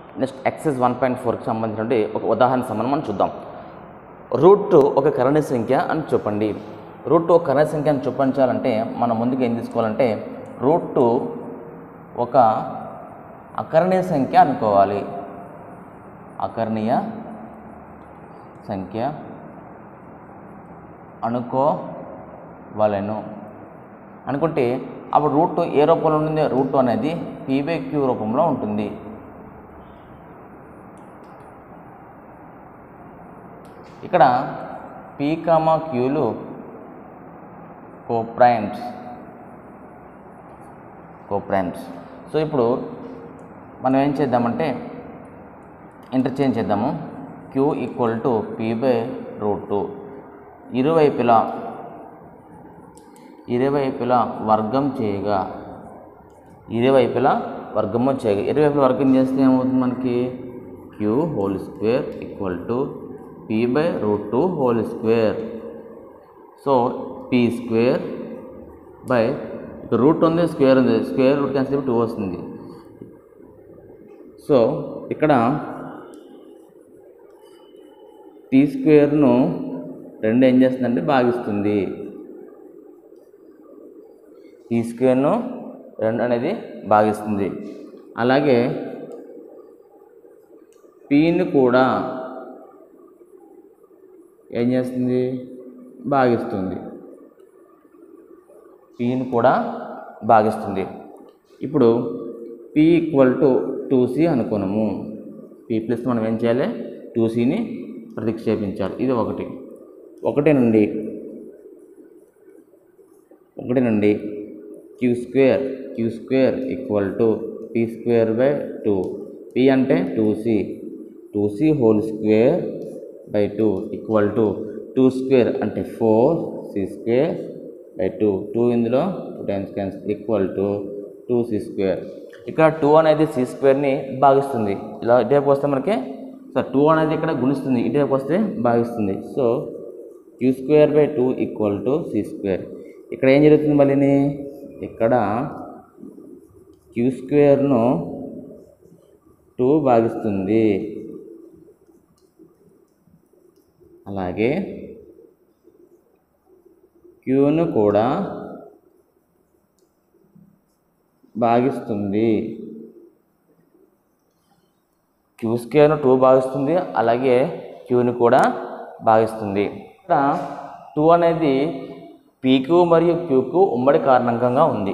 next excess one point ఫోర్కి సంబంధించినటువంటి ఒక ఉదాహరణ సంబంధం మనం చూద్దాం రూట్ టూ ఒక కరణి సంఖ్య అని చెప్పండి రూట్ టూ ఒక కరణి సంఖ్య అని చూపించాలంటే మనం ముందుకు ఏం తీసుకోవాలంటే రూట్ టూ ఒక అకరణీయ సంఖ్య అనుకోవాలి అకరణీయ సంఖ్య అనుకోవలెను అనుకుంటే అప్పుడు రూట్ టూ ఏ రూపంలో ఉంటుంది రూట్ టూ అనేది పీ బై క్యూ రూపంలో ఉంటుంది ఇక్కడ పీ కామా క్యూలు కోప్రైమ్స్ కోప్రైమ్స్ సో ఇప్పుడు మనం ఏం చేద్దామంటే ఇంటర్చేంజ్ చేద్దాము Q equal to P by root two ఇరువైపులా ఇరువైపులా వర్గం చేయగా ఇరువైపులా వర్గము చేయగా ఇరువైపులా వర్గం చేస్తే ఏమవుతుంది మనకి Q whole square equal to P by root two whole square so P square by root ఉంది స్క్వేర్ ఉంది స్క్వేర్ రూట్ క్యాన్సిల్ టూ వస్తుంది సో ఇక్కడ టీ స్క్వేర్ను రెండు ఏం చేస్తుందంటే భాగిస్తుంది టీ స్క్వేర్ను రెండు అనేది భాగిస్తుంది అలాగే పీని కూడా ఏం చేస్తుంది భాగిస్తుంది పీని కూడా భాగిస్తుంది ఇప్పుడు P equal to two C అనుకున్నాము పీ ప్లస్ మనం ఏం చేయాలి టూ సిని ప్రతిక్షేపించాలి ఇది ఒకటి ఒకటి నుండి ఒకటి నుండి Q square Q square equal to P square by two P అంటే two C two C whole square by two equal to two square అంటే four C square by two two ఇందులో two times cancel equal to two C square ఇక్కడ two అనేది C స్క్వేర్ని భాగిస్తుంది ఇలా ఇటువైపు వస్తే మనకి సో టూ అనేది ఇక్కడ గుణిస్తుంది ఇటువైపు వస్తే భాగిస్తుంది so Q square by two equal to C square ఇక్కడ ఏం జరుగుతుంది మళ్ళీని ఇక్కడ క్యూ స్క్వేర్ను టూ భాగిస్తుంది అలాగే క్యూను కూడా భాగిస్తుంది క్యూ స్క్వేర్ను టూ భాగిస్తుంది అలాగే క్యూని కూడా భాగిస్తుంది ఇక్కడ టూ అనేది పీకు మరియు క్యూకు ఉమ్మడి కారణంకంగా ఉంది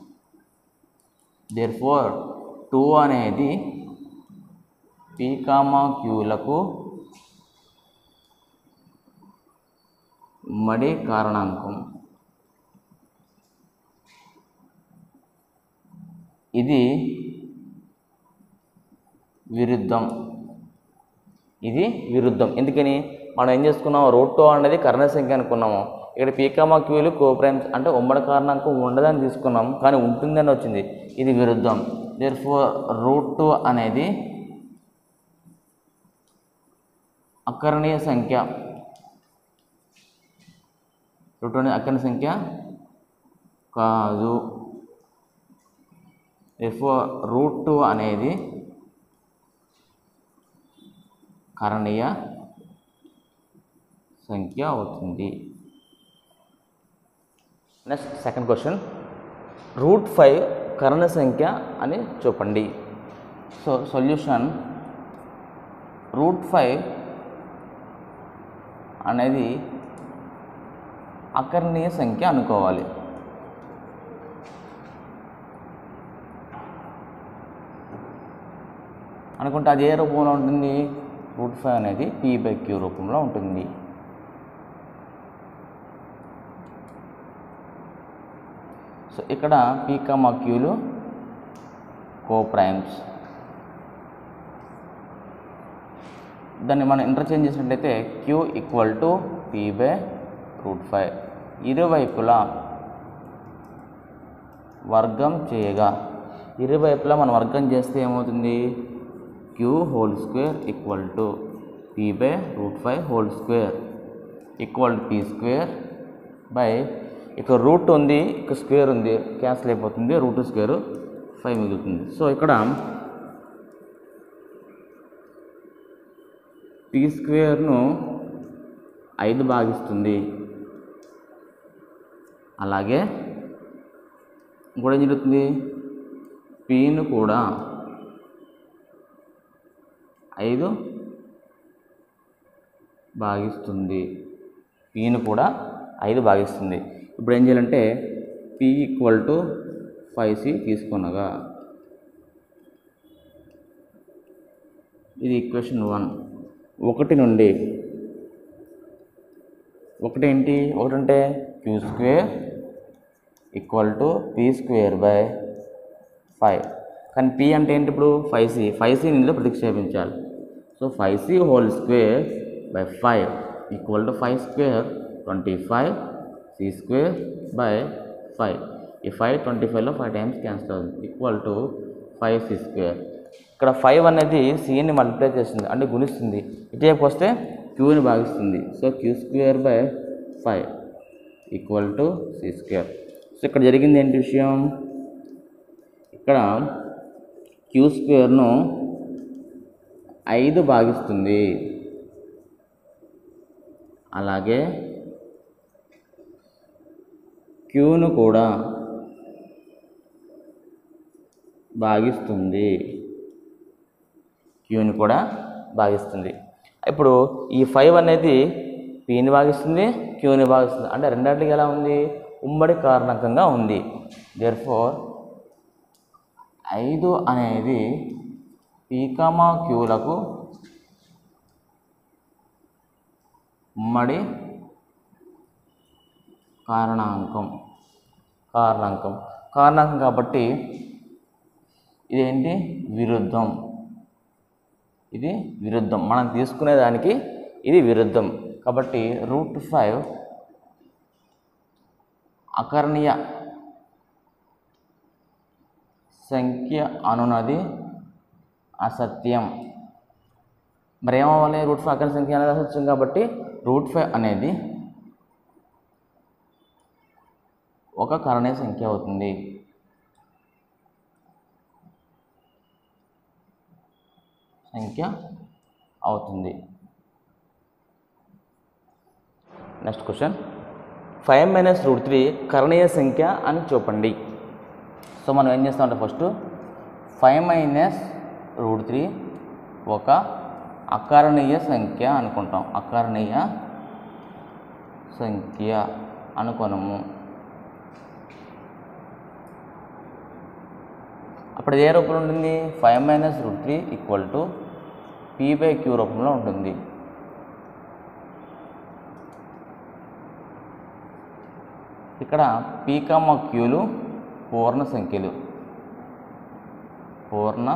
దేర్ ఫోర్ టూ అనేది పీ కామా క్యూలకు ఉమ్మడి కారణాంకం ఇది విరుద్ధం ఇది విరుద్ధం ఎందుకని మనం ఏం చేసుకున్నాం రూట్ టూ అనేది కర్ణ సంఖ్య అనుకున్నాము ఇక్కడ పీకామా క్యూలు కోప్రైమ్స్ అంటే ఉమ్మడి కారణాంకం ఉండదని తీసుకున్నాం కానీ ఉంటుందని వచ్చింది ఇది విరుద్ధం దేర్ ఫోర్ రూట్ టూ అనేది అకరణీయ సంఖ్య రూట్ టూ అనేది అకరణీయ సంఖ్య కాదు ఎఫోర్ రూట్ టూ అనేది కరణీయ సంఖ్య అవుతుంది next second question root five కరణ సంఖ్య అని చెప్పండి సో సొల్యూషన్ రూట్ ఫైవ్ అనేది అకర్ణీయ సంఖ్య అనుకోవాలి అనుకుంటే అది ఏ రూపంలో ఉంటుంది రూట్ ఫైవ్ అనేది పీ బై క్యూ రూపంలో ఉంటుంది సో ఇక్కడ పీ కమా క్యూలు కోప్రైమ్స్ దాన్ని మనం ఇంటర్చేంజ్ చేసినట్లయితే Q equal to P by root five ఇరువైపులా వర్గం చేయగా ఇరువైపులా మనం వర్గం చేస్తే ఏమవుతుంది Q whole square equal to P by root five whole square equal to P square by ఇక్కడ రూట్ ఉంది ఇక్కడ స్క్వేర్ ఉంది క్యాన్సిల్ అయిపోతుంది రూట్ స్క్వేర్ ఫైవ్ మిగులుతుంది సో ఇక్కడ పీ స్క్వేర్ను ఐదు భాగిస్తుంది అలాగే ఇంకోటి ఏం జరుగుతుంది పీను కూడా ఐదు భాగిస్తుంది పీను కూడా ఐదు భాగిస్తుంది ఇప్పుడు ఏం చేయాలంటే P equal to five C తీసుకునగా ఇది ఈక్వేషన్ వన్ ఒకటి నుండి ఒకటి ఏంటి ఒకటి అంటే Q square equal to P square by five కానీ పీ అంటే ఏంటి ఇప్పుడు ఫైవ్ సి ఫైవ్ సి ఇందులో ప్రతిక్షేపించాలి so five C whole square by five equal to five square twenty five C square by five ఈ ఫైవ్ ట్వంటీ ఫైవ్లో five times cancel అవుతుంది equal to five C square ఇక్కడ five అనేది సిని multiply చేస్తుంది అంటే గుణిస్తుంది ఇటువైపు వస్తే క్యూని భాగిస్తుంది so Q square by five equal to C square so ఇక్కడ జరిగింది ఏంటి విషయం ఇక్కడ క్యూ స్క్వేర్ను ఐదు భాగిస్తుంది అలాగే క్యూను కూడా భాగిస్తుంది క్యూని కూడా భాగిస్తుంది ఇప్పుడు ఈ ఫైవ్ అనేది పీని భాగిస్తుంది క్యూని భాగిస్తుంది అంటే రెండింటికి ఎలా ఉంది ఉమ్మడి కారణకంగా ఉంది దేర్ ఫోర్ ఐదు అనేది పీకమా క్యూలకు ఉమ్మడి కారణాంకం కారణాంకం కారణాంకం కాబట్టి ఇదేంటి విరుద్ధం ఇది విరుద్ధం మనం తీసుకునే దానికి ఇది విరుద్ధం కాబట్టి రూట్ ఫైవ్ అకర్ణీయ సంఖ్య అనునది అసత్యం మరి ఏమవ్వాలి రూట్ ఫైవ్ అకర్ణీయ సంఖ్య అనేది అసత్యం కాబట్టి రూట్ ఫైవ్ అనేది ఒక కరణీయ సంఖ్య అవుతుంది సంఖ్య అవుతుంది next question five minus root three కరణీయ సంఖ్య అని చూపండి సో మనం ఏం చేస్తామంటే first five minus root three ఒక అకారణీయ సంఖ్య అనుకుంటాం అకారణీయ సంఖ్య అనుకొనము అప్పుడు ఇది ఏ రూపంలో ఉంటుంది five minus root three equal to P by Q రూపంలో ఉంటుంది ఇక్కడ పీ కామ క్యూలు పూర్ణ సంఖ్యలు పూర్ణ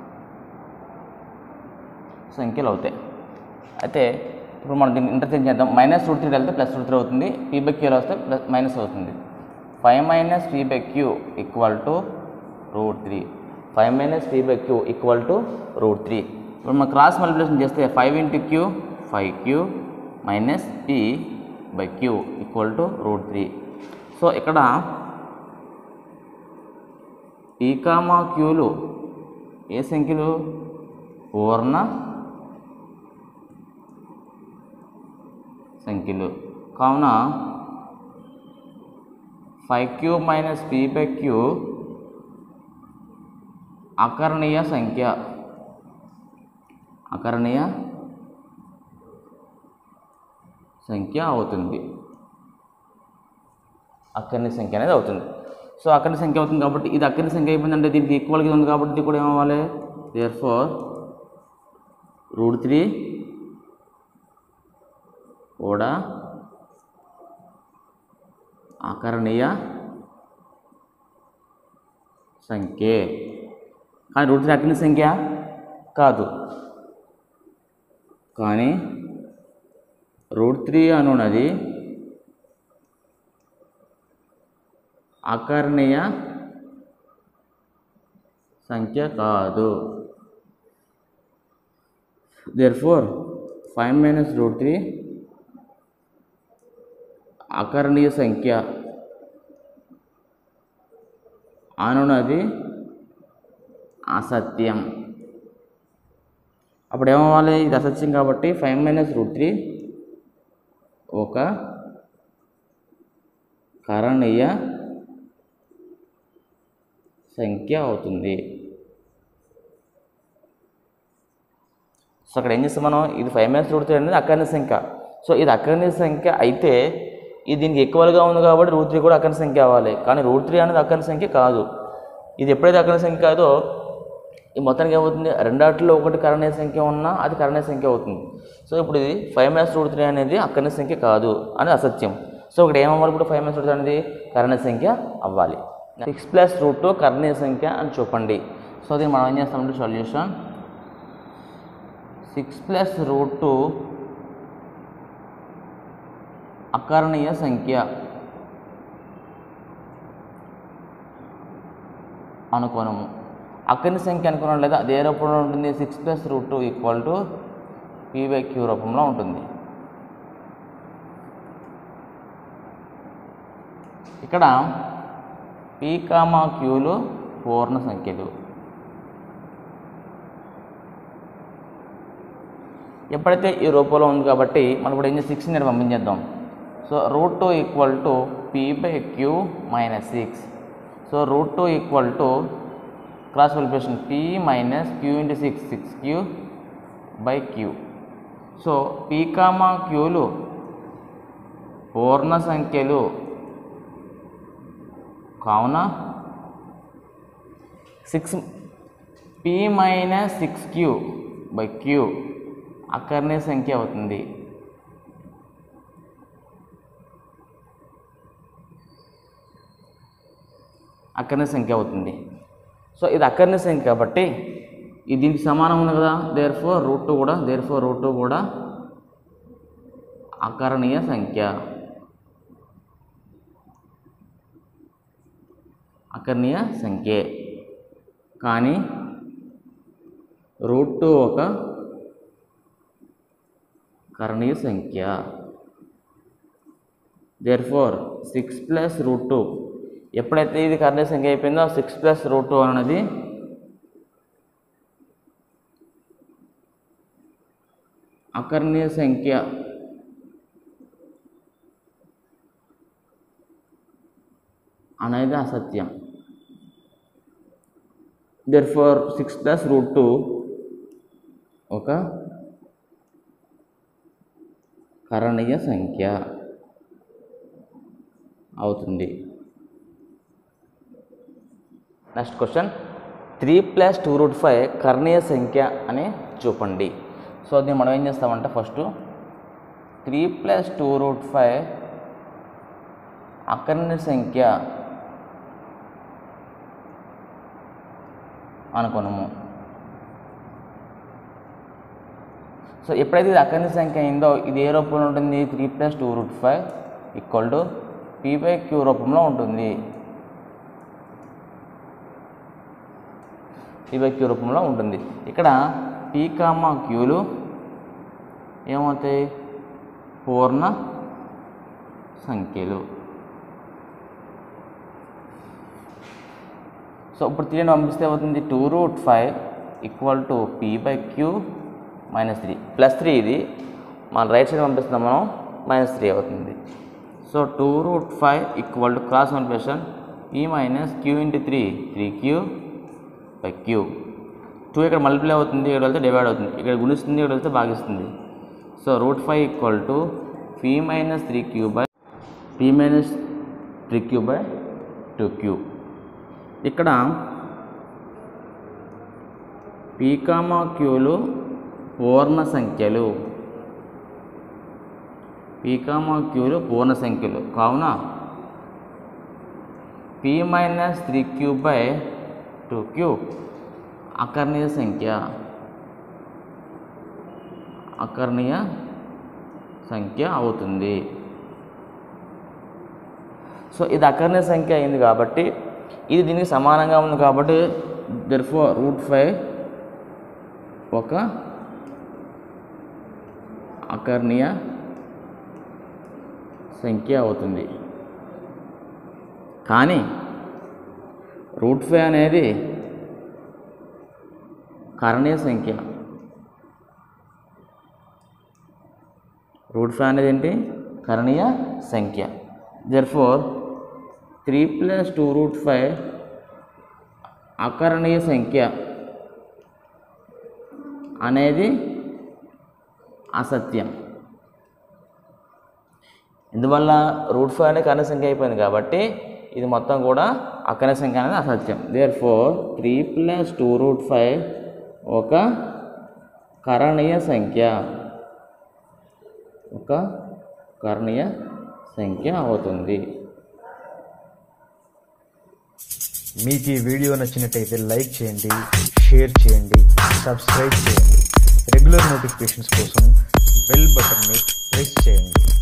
సంఖ్యలు అవుతాయి అయితే ఇప్పుడు మనం దీన్ని ఇంటర్చేంజ్ చేద్దాం మైనస్ రూట్ త్రీ వెళ్తే ప్లస్ రూట్ త్రీ అవుతుంది పీ బై క్యూలో వస్తే ప్లస్ మైనస్ అవుతుంది five minus P by Q equal to root three five minus P by Q equal to root three ఇప్పుడు మనం క్రాస్ మల్టిప్లికేషన్ చేస్తే five into Q five Q minus P by Q equal to root three so ఇక్కడ P comma క్యూలు ఏ సంఖ్యలు పూర్ణ సంఖ్యలు కావున five Q minus P by queue అకరణీయ సంఖ్య అకరణీయ సంఖ్య అవుతుంది అక్కర్ని సంఖ్య అనేది అవుతుంది సో అక్కర్ని సంఖ్య అవుతుంది కాబట్టి ఇది అక్కర్ని సంఖ్య అయిపోయిందంటే దీనికి ఈక్వల్గా ఉంది కాబట్టి ఇది కూడా ఏమవ్వాలి దేర్ ఫోర్ రూట్ త్రీ కూడా ఆకరణీయ సంఖ్య కానీ రూట్ త్రీ అక్కర్ని సంఖ్య కాదు కానీ రూట్ త్రీ అనున్నది అకర్ణీయ సంఖ్య కాదు therefore five minus root three అకర్ణీయ సంఖ్య అనున్నది అసత్యం అప్పుడు ఏమవ్వాలి ఇది అసత్యం కాబట్టి ఫైవ్ మైనస్ రూట్ త్రీ ఒక కారణీయ సంఖ్య అవుతుంది సో అక్కడ ఏం చేస్తాం మనం ఇది ఫైవ్ మైనస్ రూట్ త్రీ అనేది అకర్ణ సంఖ్య సో ఇది అకర్ణ సంఖ్య అయితే ఇది దీనికి ఈక్వల్గా ఉంది కాబట్టి రూట్ త్రీ కూడా అకర్ణ సంఖ్య అవ్వాలి కానీ రూట్ త్రీ అనేది అకర్ణ సంఖ్య కాదు ఇది ఎప్పుడైతే అకర్ణ సంఖ్య కాదో ఈ మొత్తానికి ఏమవుతుంది రెండాటిలో ఒకటి కరణీయ సంఖ్య ఉన్నా అది కరణీయ సంఖ్య అవుతుంది సో ఇప్పుడు ఇది ఫైవ్ మైనస్ రూట్ త్రీ అనేది అకర్ణ సంఖ్య కాదు అనేది అసత్యం సో ఇక్కడ ఏమవ్వాలి ఇప్పుడు ఫైవ్ మైనస్ రూట్ త్రీ అనేది కరణీయ సంఖ్య అవ్వాలి సిక్స్ ప్లస్ రూట్ టూ కరణీయ సంఖ్య అని చూపండి సో దీన్ని మనం ఏం చేస్తామంటే solution six plus root two అకరణీయ సంఖ్య అనుకోనము అకర్ణ సంఖ్య అనుకున్నాం లేదా అదే రూపంలో ఉంటుంది six plus root two equal to P by Q రూపంలో ఉంటుంది ఇక్కడ పీ కామా క్యూలు పూర్ణ సంఖ్యలు ఎప్పుడైతే ఈ రూపంలో ఉంది కాబట్టి మనం ఇప్పుడు ఏం చేసి సిక్స్ నేను పంపించేద్దాం so root two equal to P by Q minus six so root two equal to cross multiplication P minus Q into six six Q by Q so P comma క్యూలు పూర్ణ సంఖ్యలు కావున six P minus six Q by Q అకర్ణీయ సంఖ్య అవుతుంది అకర్ణీయ సంఖ్య అవుతుంది సో ఇది అకర్ణీయ సంఖ్య కాబట్టి ఇది దీనికి సమానం ఉంది కదా దేర్ ఫోర్ రూట్ టూ కూడా దేర్ ఫోర్ రూట్ టూ కూడా అకరణీయ సంఖ్య అకర్ణీయ సంఖ్యే కానీ రూట్ టూ ఒక కరణీయ సంఖ్య therefore six plus root two ఎప్పుడైతే ఇది కరణీయ సంఖ్య అయిపోయిందో సిక్స్ ప్లస్ రూట్ టూ అనేది అకర్ణీయ సంఖ్య అనేది అసత్యం therefore six plus root two ఒక కరణీయ సంఖ్య అవుతుంది next question three plus two root five కర్ణీయ సంఖ్య అని చూపండి సో దీన్ని మనం ఏం చేస్తామంటే first three plus two root five అకర్ణీయ సంఖ్య అనుకున్నాము సో ఎప్పుడైతే ఇది అకర్ణీయ సంఖ్య అయిందో ఇది ఏ రూపంలో ఉంటుంది three plus two root five equal to P by Q రూపంలో ఉంటుంది పీ బై క్యూ రూపంలో ఉంటుంది ఇక్కడ పీ కామా క్యూలు ఏమవుతాయి పూర్ణ సంఖ్యలు సో ఇప్పుడు త్రీని పంపిస్తే అవుతుంది two root five equal to P by Q minus three plus three ఇది మన రైట్ సైడ్ పంపిస్తున్నాం మనం మైనస్ త్రీ అవుతుంది so two root five equal to cross multiplication P minus Q into three three Q by Q two ఇక్కడ multiply అవుతుంది ఇక్కడ వెళ్తే divide అవుతుంది ఇక్కడ గుణిస్తుంది ఇక్కడ వెళ్తే భాగిస్తుంది so root five equal to P minus three Q by P minus three Q by two Q ఇక్కడ పీకామా క్యూలు పూర్ణ సంఖ్యలు పీకామా క్యూలు పూర్ణ సంఖ్యలు కావున P minus three Q by two Q అకర్ణీయ సంఖ్య అకర్ణీయ సంఖ్య అవుతుంది సో ఇది అకర్ణీయ సంఖ్య అయింది కాబట్టి ఇది దీనికి సమానంగా ఉంది కాబట్టి దెర్ఫో రూట్ ఫైవ్ ఒక అకర్ణీయ సంఖ్య అవుతుంది కానీ రూట్ ఫైవ్ అనేది కరణీయ సంఖ్య రూట్ ఫైవ్ అనేది ఏంటి కరణీయ సంఖ్య therefore three plus two root five అకరణీయ సంఖ్య అనేది అసత్యం ఇందువల్ల రూట్ ఫైవ్ అనేది కరణ సంఖ్య అయిపోయింది కాబట్టి ఇది మొత్తం కూడా అకరణ సంఖ్య అనేది అసత్యం therefore three plus two root five ఒక కరణీయ సంఖ్య ఒక కరణీయ సంఖ్య అవుతుంది మీకు ఈ వీడియో నచ్చినట్టయితే లైక్ చేయండి షేర్ చేయండి సబ్స్క్రైబ్ చేయండి రెగ్యులర్ నోటిఫికేషన్స్ కోసం బెల్ బటన్ని ప్రెస్ చేయండి